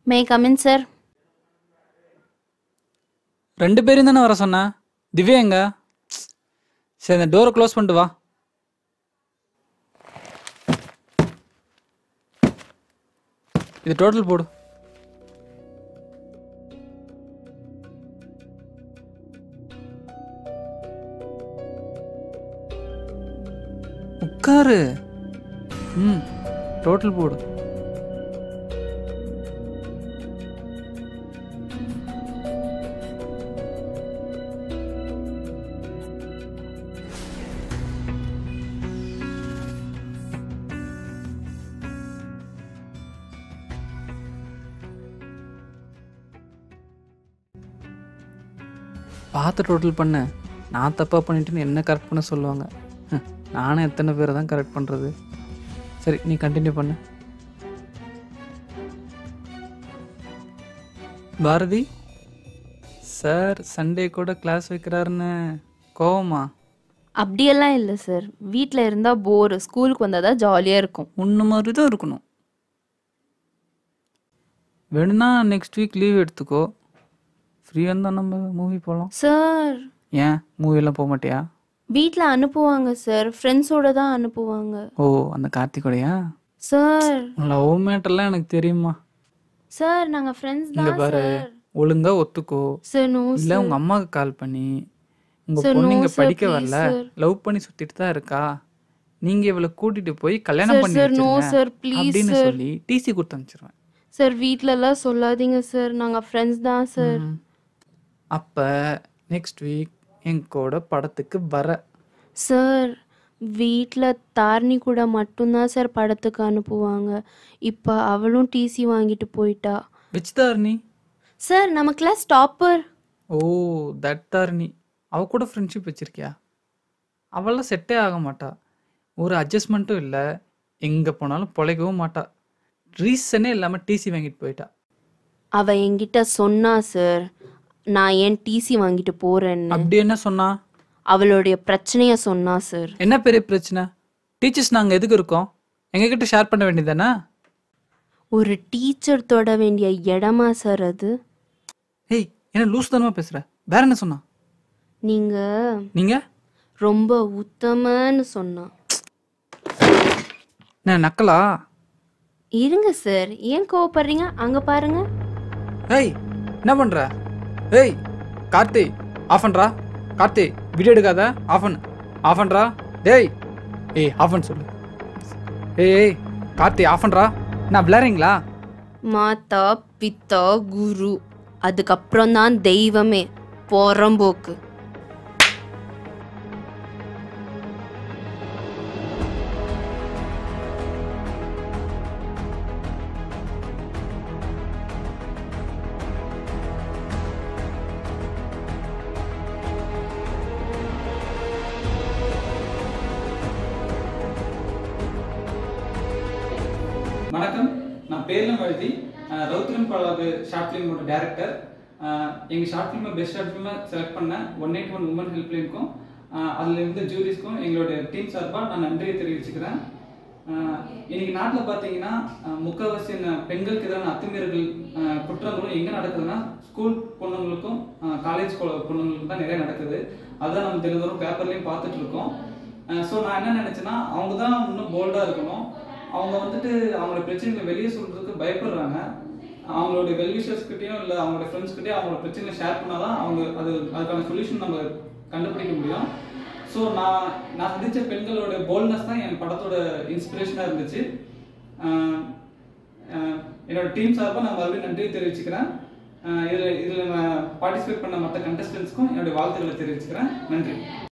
May come in sir ரெண்டு பேரும் தானே வர சொன்னேன் திவ்யா எங்க சரி இந்த டோரை க்ளோஸ் பண்ணிட்டு வா இது டோட்டல் போடு உட்காரு ம் டோட்டல் போடு பார்த்து டோட்டல் பண்ண நான் தப்பாக பண்ணிட்டேன்னு என்ன கரெக்ட் பண்ண சொல்லுவாங்க ஹம், நானும் எத்தனை பேரை தான் கரெக்ட் பண்ணுறது சரி நீ கண்டினியூ பண்ணு பாரதி சார் சண்டே கூட கிளாஸ் வைக்கிறாருன்னு கோவமா அப்படியெல்லாம் இல்லை சார் வீட்டில் இருந்தால் போர் ஸ்கூலுக்கு வந்தால் தான் ஜாலியாக இருக்கும் உன்ன மாதிரி தான் இருக்கணும் வேணும்னா நெக்ஸ்ட் வீக் லீவ் எடுத்துக்கோ ஃப்ரீயாக இருந்தால் நம்ம மூவி போகலாம் சார் ஏன் மூவியெல்லாம் போக மாட்டியா வீட்டில் அனுப்புவாங்க சார் ஃப்ரெண்ட்ஸோட தான் அனுப்புவாங்க ஓ அந்த கார்த்திகோடையா சார் லவ் மேட்டர்லாம் எனக்கு தெரியுமா சார் நாங்கள் ஃப்ரெண்ட்ஸ் இங்க தான் பாரு சார் ஒழுங்கா ஒத்துக்கோ சார் நோ இல்ல உங்க அம்மாவுக்கு கால் பண்ணி உங்க Sir, no, பொண்ணு இங்க sir, படிக்க please, வரல sir. லவ் பண்ணி சுத்திட்டு தான் இருக்கா நீங்க இவளை கூட்டிட்டு போய் கல்யாணம் சார் பண்ணி சார் நோ வச்சிருங்க சார் ப்ளீஸ் அப்படின்னு சார் சொல்லி டிசி கொடுத்து அனுப்பிச்சிருவேன் சார் வீட்டிலலாம் சொல்லாதீங்க சார் நாங்கள் ஃப்ரெண்ட்ஸ் தான் சார் ம். அப்ப நெக்ஸ்ட் வீக் என் கூட படத்துக்கு வர சார் வீட்டில் தாரணி கூட மட்டும்தான் சார் படத்துக்கு அனுப்புவாங்க இப்போ அவளும் டிசி வாங்கிட்டு போயிட்டா விச்தார்னி சார் நம்ம class topper oh that Tharani அவ கூட ஃப்ரெண்ட்ஷிப் வச்சிருக்கியா அவெல்லாம் செட்டே ஆக மாட்டா ஒரு அட்ஜஸ்ட்மெண்ட்டும் இல்லை எங்கே போனாலும் பொழைக்கவும் மாட்டா ரீசனே இல்லாமல் டிசி வாங்கிட்டு போயிட்டா அவ என்கிட்ட சொன்னா சார் நான் ஏன் டிசி வாங்கிட்டு போறேன்னு அப்படி என்ன சொன்னா அவளுடைய பிரச்சனைய சொன்னா சார் என்ன பெரிய பிரச்சனை டீச்சர்ஸ் நாங்கள் எதுக்கு இருக்கோம் எங்ககிட்ட ஷேர் பண்ண வேண்டியதானே ஒரு டீச்சர் தொட வேண்டிய இடமா சார் அது ஏய் என்ன லூஸ் தனமா பேசுற வேற என்ன சொன்னா நீங்க நீங்க ரொம்ப உத்தமன்னு சொன்னா என்ன நக்கலா இருங்க சார் ஏன் கோவப்படுறீங்க அங்க பாருங்க ஏய் என்ன பண்ற ஏய் கார்த்தி ஆஃப் பண்றா கார்த்தி வீடியோ எடுக்காத ஆஃப் பண்ணு ஆஃப் பண்றா டேய் ஏய் ஆஃப் பண்ண சொல்லு ஏய் ஏய் கார்த்தி ஆஃப் பண்றா நான் விளையாடுறீங்களா மாதா பித்தா குரு அதுக்கப்புறம் தான் தெய்வமே பொறம்போக்கு வணக்கம் நான் பேர்லம் எழுதி ரவுத்ரன் பலாது ஷார்ட் ஃபிலிமோட டேரக்டர் எங்கள் ஷார்ட் ஃபிலிமை பெஸ்ட் ஷார்ட் ஃபிலிமை செலக்ட் பண்ண ஒன் எயிட் ஒன் உமன் ஹெல்ப்லைனுக்கும் அதில் இருந்த ஜூரிஸ்க்கும் எங்களோட டீம் சார்பாக நான் நன்றியை தெரிவிச்சுக்கிறேன் ஆஹ் இன்னைக்கு நாட்டில் பார்த்தீங்கன்னா ஆஹ் முக்கால்வாசி ந- பெண்களுக்கு எதிரான அத்துமீறல்கள் ஆஹ் குற்றங்களும் எங்கே நடக்குதுன்னா ஸ்கூல் பொண்ணுங்களுக்கும் காலேஜ் பொண்ணுங்களுக்கும் தான் நிறைய நடக்குது அதான் நம்ம தினந்தோறும் பேப்பர்லேயும் பார்த்துட்டு இருக்கோம் ஸோ நான் என்ன நினச்சேன்னா அவங்க தான் இன்னும் போல்டாக இருக்கணும் அவங்க வந்துட்டு அவங்களோட பிரச்சனைகளை வெளியே சொல்றதுக்கு பயப்படுறாங்க அவங்களோட வெல்விஷர்ஸ் கிட்டயும் இல்லை அவங்களோட ஃப்ரெண்ட்ஸ் கிட்டயும் அவங்களோட பிரச்சனைகளை ஷேர் பண்ணாதான் அவங்க அது அதுக்கான சொல்யூஷன் நம்ம கண்டுபிடிக்க முடியும் ஸோ நான் நான் சந்திச்ச பெண்களோட போல்ட்னஸ் தான் என் படத்தோட இன்ஸ்பிரேஷனாக இருந்துச்சு ஆஹ் ஆஹ் என்னோட டீம் சார்பாக நான் மறுபடியும் நன்றி தெரிவிச்சுக்கிறேன் ஆஹ் இதில் இதில் நான் பார்ட்டிசிபேட் பண்ண மற்ற கண்டஸ்டன்ஸ்க்கும் என்னுடைய வாழ்த்துக்களை தெரிவிச்சுக்கிறேன் நன்றி